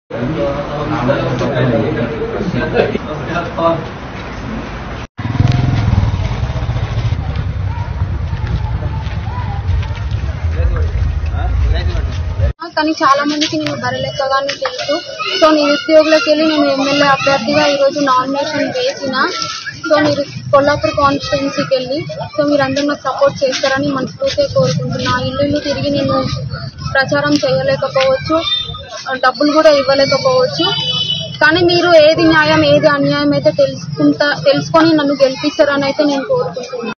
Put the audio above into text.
కానీ చాలా మందికి నేను బరలెక్కగానే తెలుసు సో నిరుద్యోగులకు వెళ్ళి నేను ఎమ్మెల్యే అభ్యర్థిగా ఈరోజు నామినేషన్ వేసిన సో మీరు కొల్లాపూర్ కాన్స్టిట్యున్సీకి వెళ్ళి సో మీరు అందరూ నాకు సపోర్ట్ చేస్తారని మనస్ఫూర్తిగా కోరుకుంటున్నా ఇల్లు ఇల్లు తిరిగి నేను ప్రచారం చేయలేకపోవచ్చు డబ్బులు కూడా ఇవ్వలేకపోవచ్చు కానీ మీరు ఏది న్యాయం ఏది అన్యాయం అయితే తెలుసుకుంటా తెలుసుకొని నన్ను గెలిపిస్తారని అయితే నేను కోరుకుంటున్నాను